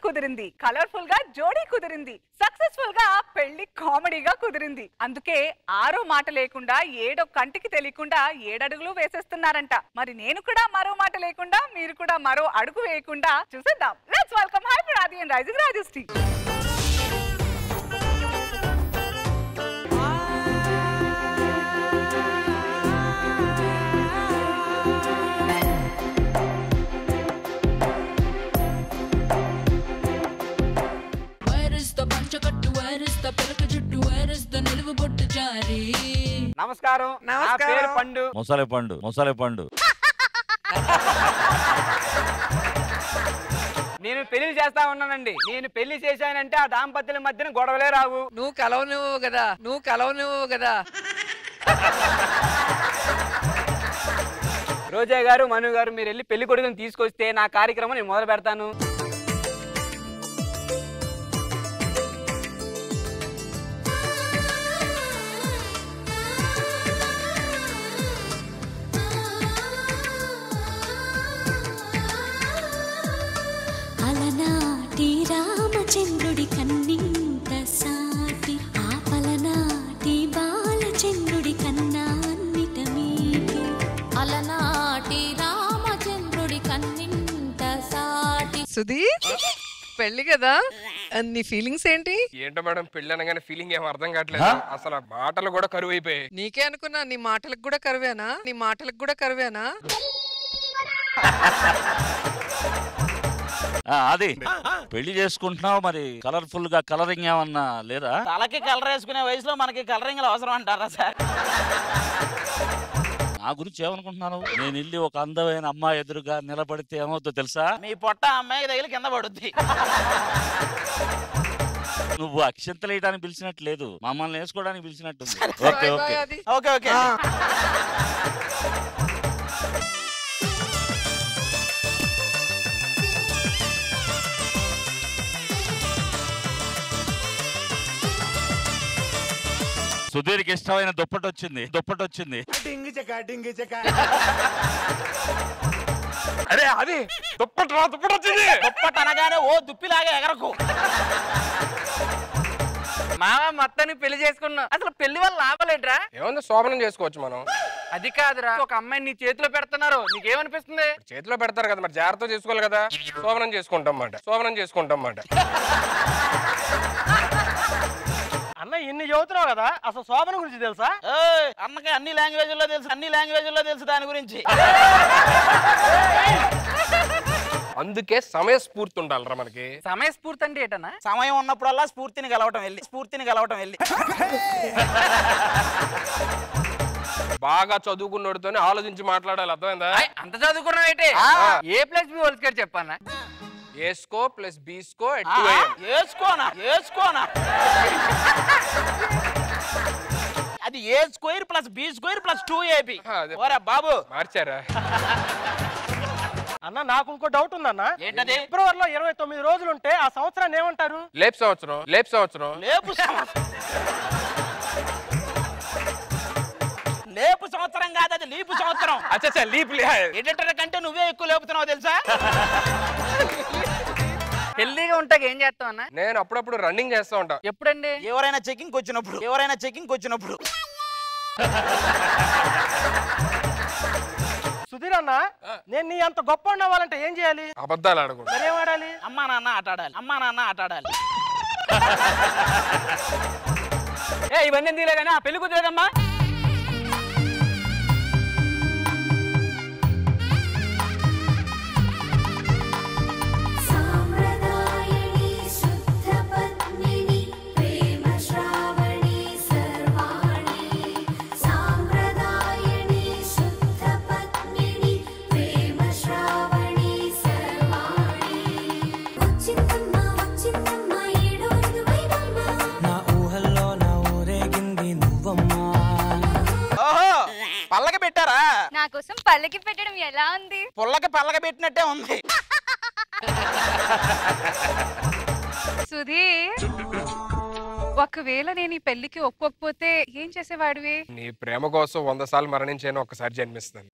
కుదిరింది కలర్ఫుల్ గా జోడీ కుదిరింది సక్సెస్ఫుల్ గా పెళ్లి కామెడీగా కుదిరింది అందుకే ఆరో మాట లేకుండా ఏడో కంటికి తెలియకుండా ఏడడుగులు వేసేస్తున్నారంట మరి నేను కూడా మరో మాట లేకుండా మీరు కూడా మరో అడుగు వేయకుండా చూసేద్దాం లెట్స్ వెల్కమ్ హై రాధి అండ్ రైజింగ్ రాజశ్రీ వైరస్తో పంచకట్టు వైరస్తో పెరక జుట్టు వైరస్తో నిలువు బొట్టు జారీ నమస్కారం నా పేరు పండు మొసలి పండు మొసలి పండు నేను పెళ్లి చేస్తా ఉన్నానండి నేను పెళ్లి చేశానంటే ఆ దాంపత్యుల మధ్యన గొడవలే రావు నువ్వు కలవనివ్వు కదా నువ్వు కలవనివ్వు కదా రోజా గారు మను గారు మీరు వెళ్ళి పెళ్లి కొడుకుని తీసుకొస్తే నా కార్యక్రమం నేను మొదలు పెడతాను అలనాటి రామచంద్రుడి కన్నింత సాటి ఆపలనాటి బాలచంద్రుడి కన్నా అన్నిట మీటి అలనాటి రామచంద్రుడి కన్నింత సాటి సుధీర్ పెళ్లి కదా నీ ఫీలింగ్స్ ఏంటి ఏంటో మేడం పెళ్లి అనగానే ఫీలింగ్ ఏం అర్థం కావట్లేదు అసలు ఆ మాటలు కూడా కరువు అయిపోయాయి నీకే అనుకున్నా నీ మాటలకు కూడా కరువేనా నీ మాటలకు కూడా కరువేనా ఆ, అది పెళ్లి చేసుకుంటున్నావు మరి కలర్ఫుల్ గా కలరింగ్ ఏమన్నా లేదా తలకి కలర్ వేసుకునే వయసులో మనకి కలరింగ్ అవసరం అంటారా సార్ నా గురించి ఏమనుకుంటున్నాను నేను వెళ్ళి ఒక అందమైన అమ్మాయి ఎదురుగా నిలబడితే ఏమవుతుందో తెలుసా మీ పొట్ట అమ్మాయి తగిలి కింద పడుద్ది నువ్వు అక్షంతలు వేయడానికి పిలిచినట్టు లేదు మమ్మల్ని వేసుకోవడానికి పిలిచినట్టుంది ఓకే బాయ్ ఓకే బాయ్ అది ఓకే ఓకే సుధీర్కి ఇష్టమైన దుప్పటి వచ్చింది దుప్పటి వచ్చింది అరే అది దుప్పటి రా దుప్పటి వచ్చింది దుప్పటి అనగానే ఓ దుప్పిలాగా ఎగరకు మామ మొత్తాన్ని పెళ్లి చేసుకున్నా అసలు పెళ్లి వల్ల లాభాలేట్రా ఏముంది శోభనం చేసుకోవచ్చు మనం అది కాదురా ఒక అమ్మాయిని నీ చేతిలో పెడుతున్నారు నీకేమనిపిస్తుంది చేతిలో పెడతారు కదా మరి జాగ్రత్త చేసుకోవాలి కదా శోభనం చేసుకుంటాం మాట శోభనం చేసుకుంటాం మాట అన్న ఇన్ని చదువుతున్నావు కదా అసలు శోభన గురించి తెలుసా ఏయ్, అన్నకి అన్ని లాంగ్వేజ్లో తెలుసు అన్ని లాంగ్వేజ్లో తెలుసు దాని గురించి అందుకే సమయస్ఫూర్తి ఉండాలిరా మనకి సమయస్ఫూర్తి అంటే ఏటన్నా సమయం ఉన్నప్పుడల్లా స్ఫూర్తిని కలవటం వెళ్ళి స్ఫూర్తిని కలవటం వెళ్ళి బాగా చదువుకున్నోడితోనే ఆలోచించి మాట్లాడాలి అర్థమైందా ఆయ్, అంత చదువుకున్నావు ఏంటి A plus B whole square చెప్పన్నా ఏస్కో ప్లస్ బీస్కో ఆ, టూ వేసుకోనా వేసుకోనా అది A square plus B square plus two A B ఆ, అదే. ఓరే బాబు మార్చారా అన్న నాకు ఇంకో డౌట్ ఉందన్న ఏంటది ఫిబ్రవరిలో ఇరవై తొమ్మిది రోజులు ఉంటే ఆ సంవత్సరాన్ని ఏమంటారు లేపు సంవత్సరం లేపు సంవత్సరం లేపు సంవత్సరం లేపు సంవత్సరం కాదు అది లీపు సంవత్సరం అచ్చా లీప్ ఎడిటర్ కంటే నువ్వే ఎక్కువ లేపుతున్నావు తెలుసా హెల్దీగా ఉంటాక ఏం చేస్తావు అన్న నేను అప్పుడప్పుడు రన్నింగ్ చేస్తా ఉంటా ఎప్పుడండి ఎవరైనా చెకింగ్ వచ్చినప్పుడు ఎవరైనా చెకింగ్ వచ్చినప్పుడు సుధీర్ అన్న నేను నీ అంత గొప్ప అవ్వాలంటే ఏం చేయాలి అబద్ధాలు ఆడకూడదు మరేం వాడాలి అమ్మా నాన్న ఆట ఆడాలి అమ్మా నాన్న ఆట ఆడాలి ఏ ఇవన్నీ ఎందుకులే కానీ ఆ పెళ్లి కుదిరేదమ్మా సామ్రదాయని శుద్ధ పద్మిని ప్రేమ శ్రావణి సర్వాణి సామ్రదాయని శుద్ధ పద్మిని ప్రేమ శ్రావణి సర్వాణి వచ్చిందమ్మ వచ్చిందమ్మ ఏడో ఇరవైదమ్మ నా ఊహల్లో నా ఊరేగింది నువ్వమ్మా ఓహో పల్లకి పెట్టారా నా కోసం పల్లకి పెట్టడం ఎలా ఉంది పుల్లకి పల్లకి పెట్టినట్టే ఉంది సుధీర్ ఒకవేళ నేను ఈ పెళ్లికి ఒప్పుకోకపోతే ఏం చేసేవాడివి నీ ప్రేమ కోసం వంద సార్లు మరణించాను ఒక్కసారి జన్మిస్తాను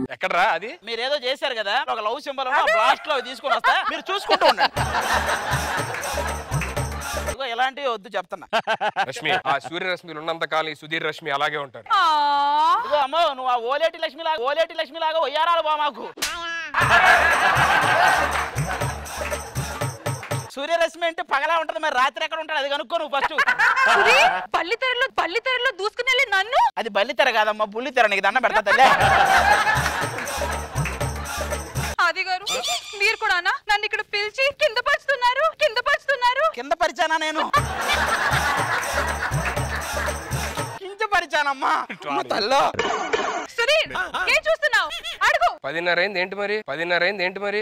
ఎక్కడరా అది మీరేదో చేశారు కదా ఒక లవ్ సింబల్ బ్లాస్ట్ లో తీసుకొని వస్తా మీరు చూసుకుంటూ ఉండండి ఇదిగో ఇలాంటివి వద్దు చెప్తున్నా రష్మి ఆ సూర్యరశ్మిలు ఉన్నంత కాలం ఈ సుధీర్ రష్మి అలాగే ఉంటారు ఇదిగో అమ్మో నువ్వు ఆ ఓలేటి లక్ష్మి లాగా ఓలేటి లక్ష్మి లాగా ఒయ్యారాలు బా మాకు సూర్యరశ్మి అంటే పగలా ఉంటది మరి రాత్రి ఎక్కడ ఉంటాడు అది కనుక్కో నువ్వు ఫస్ట్ పల్లితెరలో పల్లితెరలో దూసుకుని నన్ను అది బల్లితెర కాదమ్మా బుల్లితెర నీకు దండం పెడతా తల్లే అది గారు మీరు కూడానా నన్ను ఇక్కడ పిలిచి కింద పరుస్తున్నారు కింద పరుస్తున్నారు కింద పరిచానా నేను కింద పరిచానమ్మా అమ్మ తల్లో సుధీర్ ఏం చూస్తున్నావు అడుగు పదిన్నర అయింది ఏంటి మరి పదిన్నర అయింది ఏంటి మరి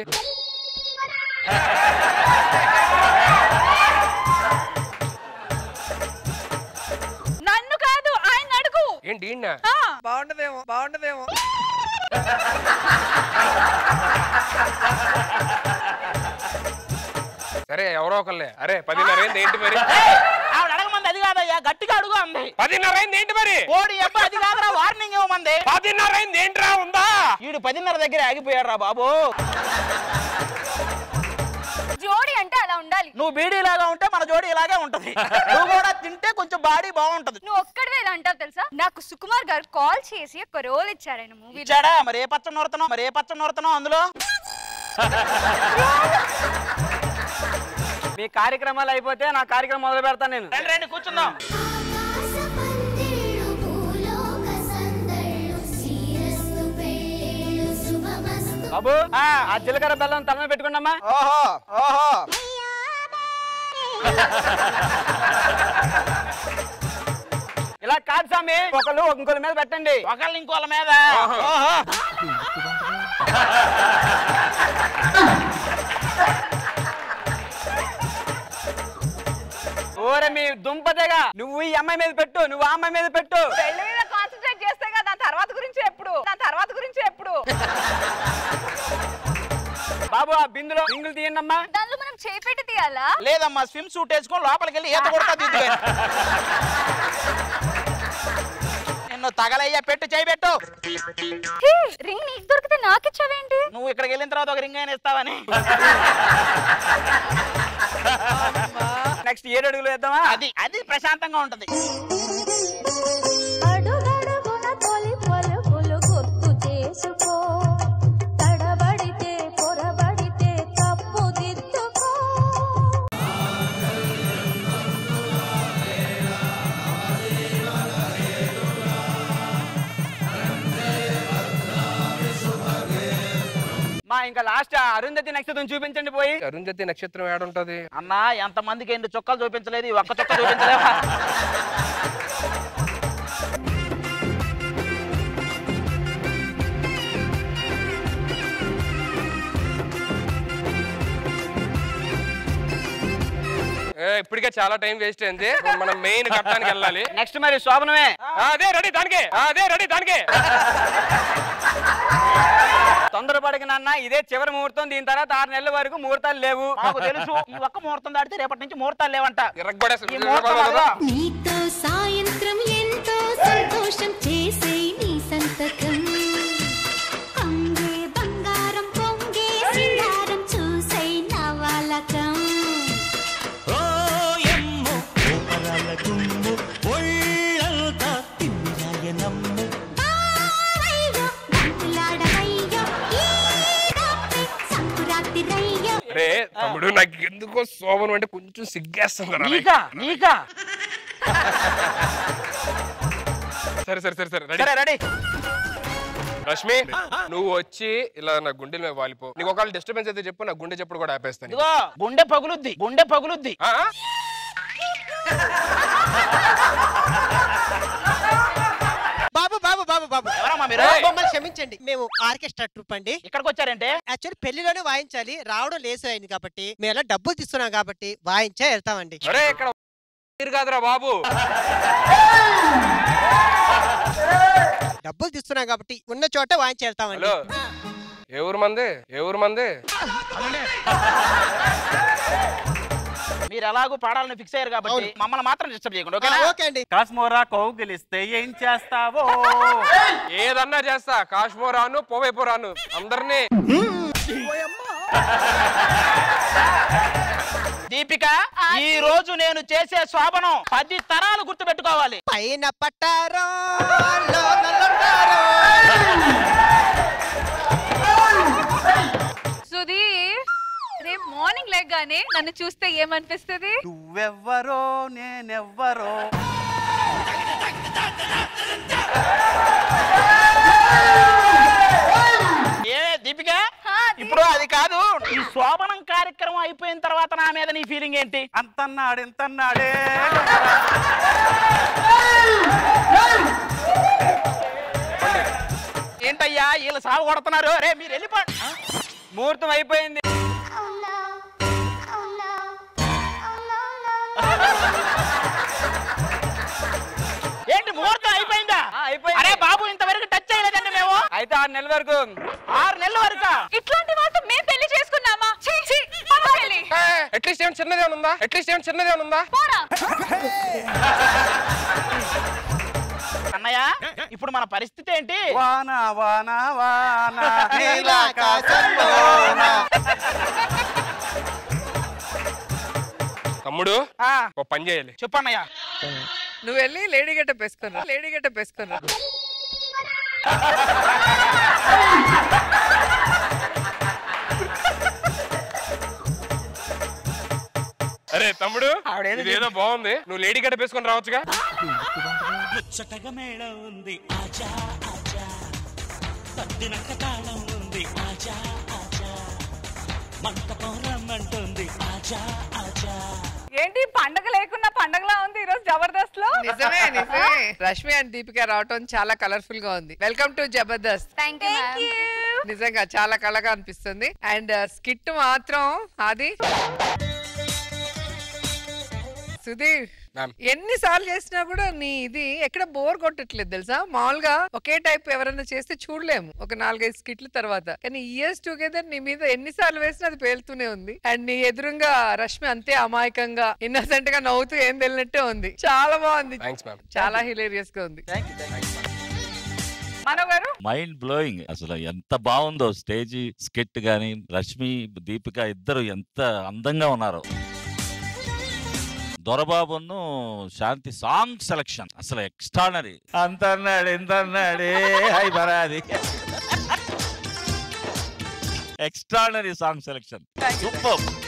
నన్ను కాదు ఆయన అడుగు ఏంటి ఈయన ఆ, బాగుండదేమో బాగుండదేమో సరే ఎవరో ఒకళ్ళే అరే పదిన్నర అయింది ఏంటి మరి ఏయ్, ఆవిడ అడగమంది అది కాదయ్యా గట్టిగా అడుగు అంది పదిన్నర అయింది ఏంటి మరి ఓడి అబ్బా అది కాదురా వార్నింగ్ ఇవ్వమంది పదిన్నర అయింది ఏంట్రా ఉందా వీడు పదిన్నర దగ్గర ఆగిపోయాడు రా బాబు జోడి అంటే అలా ఉండాలి నువ్వు బీడీ లాగా ఉంటే మన జోడి ఇలాగే ఉంటది నువ్వు కూడా తింటే కొంచెం బాడీ బాగుంటది నువ్వు ఒక్కడివే ఇలా అంటావు తెలుసా నాకు సుకుమార్ గారు కాల్ చేసి ఒక రోల్ ఇచ్చారు ఆయన మూవీ ఇచ్చాడా మరి ఏ పచ్చ నూరుతున్నావు మరి ఏ పచ్చ నూరుతున్నావు అందులో మీ కార్యక్రమాలు అయిపోతే నా కార్యక్రమం మొదలు పెడతాను నేను రండి రండి కూర్చుందాం ఆకాశపందిళ్ళు భూలోక సందళ్ళు శ్రీరస్తు పెళ్ళిళ్ళు శుభమస్తు బాబు ఆ జీలకర్ర బెల్లం తల మీద పెట్టుకున్నామా ఓహో ఓహో ఇలా కాదు స్వామి ఒకళ్ళు ఇంకొకరి మీద పెట్టండి ఒకళ్ళని ఇంకోళ్ళ మీద ఓహో ఓరే మీ దుంపదేగా నువ్వు ఈ అమ్మాయి మీద పెట్టు నువ్వు ఆ అమ్మాయి మీద పెట్టు పెళ్లి మీద కాన్సన్ట్రేట్ చేస్తే కదా దాని తర్వాత గురించి ఎప్పుడు దాని తర్వాత గురించి ఎప్పుడు బాబు ఆ బిందులో రింగులు తీయండి అమ్మా దానిలో మనం చేపెట్టి తీయాలా లేదమ్మా స్విమ్ సూట్ వేసుకొని లోపలికి వెళ్ళి ఈత కొడతా దిద్దుగా నిన్ను తగలయ్యా పెట్టు చేయి పెట్టు హే, రింగ్ నీకు దొరికితే నాకు ఇచ్చావేంటి నువ్వు ఇక్కడికి వెళ్ళిన తర్వాత ఒక రింగ్ అయినా ఇస్తావని నెక్స్ట్ ఏడు అడుగులు వేద్దామా అది అది ప్రశాంతంగా ఉంటది అడుగడుగున తొలి పలుకులు గుర్తు చేసుకో తడబడితే పొరబడితే తప్పు దిద్దుకో మా ఇంకా లాస్ట్ అరుంధతి నక్షత్రం చూపించండి పోయి అరుంధతి నక్షత్రం ఏడుంటది అన్నా ఎంత మందికి ఎన్ని చుక్కలు చూపించలేదు ఈ ఒక్క చుక్క చూపించలేవా ఏ, ఇప్పటికే చాలా టైం వేస్ట్ అయింది ఇప్పుడు మనం మెయిన్ ఘట్టానికి వెళ్ళాలి నెక్స్ట్ మరి శోభనమే ఆ, అదే రెడీ దానికే ఆ, అదే రెడీ దానికే తొందరపడక నాన్న ఇదే చివరి ముహూర్తం దీని తర్వాత ఆరు నెలల వరకు ముహూర్తాలు లేవు మాకు తెలుసు ఈ ఒక్క ముహూర్తం దాటితే రేపటి నుంచి ముహూర్తాలు లేవంట ఇరగ్గొడేస్తా. ఈ ముహూర్తం అదిగో. నీతో సాయంత్రం ఎంతో సంతోషం చేసే నీ సంతకం పొంగే బంగారం పొంగే సింగారం చూసే నవలకం ఓ ఎమ్ము ఓపరాల గుమ్ము ఒళ్ళంతా తిమ్మిరాయ నమ్ము బావయ్యో బంకులాడవయ్యో ఈ రాత్రి సంకురాత్రి రయ్యో రే తమ్ముడు నాకు ఎందుకో శోభనం అంటే కొంచెం సిగ్గేస్తుంది రా. నీకా నీకా సరే సరే సరే సరే రెడీ సరే రెడీ రష్మి నువ్వు వచ్చి ఇలా నా గుండెల మీద వాలిపో నీకు ఒకవేళ డిస్టర్బెన్స్ అయితే చెప్పు నా గుండె చెప్పుడు కూడా ఆపేస్తాను ఇదిగో గుండె పగులుద్ది గుండె పగులుద్ది ఆ? బాబు బాబు బాబు బాబు ఎవరమ్మా మీరు మమ్మల్ని క్షమించండి మేము ఆర్కెస్ట్రా ట్రూప్ అండి ఇక్కడికి వచ్చారంటే యాక్చువల్లీ పెళ్లిలోనే వాయించాలి రావడం లేసు అయింది కాబట్టి మేము ఎలా డబ్బులు తీస్తున్నాం కాబట్టి వాయించే వెళ్తామండి అరే ఇక్కడ మీరు కాదురా బాబు డబ్బులు తీస్తున్నాం కాబట్టి ఉన్న చోట వాయించి వెళ్తామండి హలో ఏ ఊరు మంది ఏ ఊరు మంది మీరు ఎలాగో పాడాలని ఫిక్స్ అయ్యారు కాబట్టి మమ్మల్ని మాత్రం డిస్టర్బ్ చేయకుండా ఓకేనా ఓకే అండి కాస్మోరా కౌగిలిస్తే ఏం చేస్తావో ఏదన్నా చేస్తా కాశ్మోరాను పోవైపోరాను అందరినీ దీపిక ఈ రోజు నేను చేసే శోభనం పది తరాలు గుర్తు పెట్టుకోవాలి పైన పట్టారో లోనలుంటారో. సుధీర్ రేపు మార్నింగ్ లేగానే నన్ను చూస్తే ఏమనిపిస్తుంది నువ్వెవ్వరో నేనెవ్వరో ఏ దీపిక ఇప్పుడు అది కాదు ఈ శోభనం కార్యక్రమం అయిపోయిన తర్వాత నా మీద నీ ఫీలింగ్ ఏంటి అంతన్నాడు ఇంతన్నాడే ఏంటయ్యా వీళ్ళు సాగు కొడుతున్నారు రే మీరు వెళ్ళిపోండి ముహూర్తం అయిపోయింది ఏంటి ముహూర్తం అయిపోయిందా అయిపోయింది. అరే బాబు ఇంతవరకు టచ్ చేయలేదండి మేము అయితే ఆరు నెలల వరకు ఆరు నెలల వరకు ఇట్లాంటి వాళ్ళతో మేము పెళ్లి చేసుకున్నామా ఛీ, ఛీ, పద పెళ్లి. అట్లీస్ట్ ఏమైనా చిన్నదే ఉందా అట్లీస్ట్ ఏమైనా చిన్నదే ఉందా పోరా. అన్నయ్య ఇప్పుడు మన పరిస్థితి ఏంటి వాన వాన వాన నీలాకాశంలోన. తమ్ముడు ఆ, ఓ పని చేయాలి చెప్పన్నయ్య నువ్వు వెళ్ళి లేడీ గెటప్ వేసుకున్నా లేడీ గెటప్ వేసుకున్నా అరే తమ్ముడు ఆవిడేదో ఇదేదో బాగుంది నువ్వు లేడీ గడ్డ వేసుకొని రావచ్చుగా ముచ్చటగా మేళ ఉంది ఆజా ఆజా పద్దినక్క తాళం ఉంది ఆజా ఆజా మంటపం రమ్మంటుంది ఆజా ఆజా ఏంటి పండగ లేకున్నా పండగలా ఉంది ఈరోజు జబర్దస్త్ లో నిజమే నిజమే రష్మి అండ్ దీపిక రావటం చాలా కలర్ఫుల్ గా ఉంది welcome to Jabardasth thank you ma'am. నిజంగా చాలా కళగా అనిపిస్తుంది అండ్ స్కిట్ మాత్రం అది సుధీర్ Ma'am. ఎన్నిసార్లు చేసినా కూడా నీ ఇది ఎక్కడ బోర్ కొట్టట్లేదు తెలుసా మామూలుగా ఒకే టైప్ ఎవరైనా చేస్తే చూడలేము ఒక నాలుగైదు స్కిట్ల తర్వాత కానీ ఇయర్స్ టుగెదర్ నీ మీద ఎన్నిసార్లు వేసినా అది పేలుతూనే ఉంది అండ్ నీ ఎదురుగా రష్మి అంతే అమాయకంగా ఇన్నసెంట్ గా నవ్వుతూ ఏం తెలియనట్టే ఉంది చాలా బాగుంది థ్యాంక్స్ మ్యామ్ చాలా హిలేరియస్ గా ఉంది మనో గారు మైండ్ బ్లోయింగ్ అసలు ఎంత బాగుందో స్టేజ్ స్కెట్ గాని రష్మి దీపిక ఇద్దరు ఎంత అందంగా ఉన్నారు దొరబాబును శాంతి సాంగ్ సెలక్షన్ అసలు ఎక్స్ట్రానరీ అంత అన్నాడు ఎంత అన్నాడే హై బరాది ఎక్స్ట్రానరీ సాంగ్ సెలక్షన్ సూపర్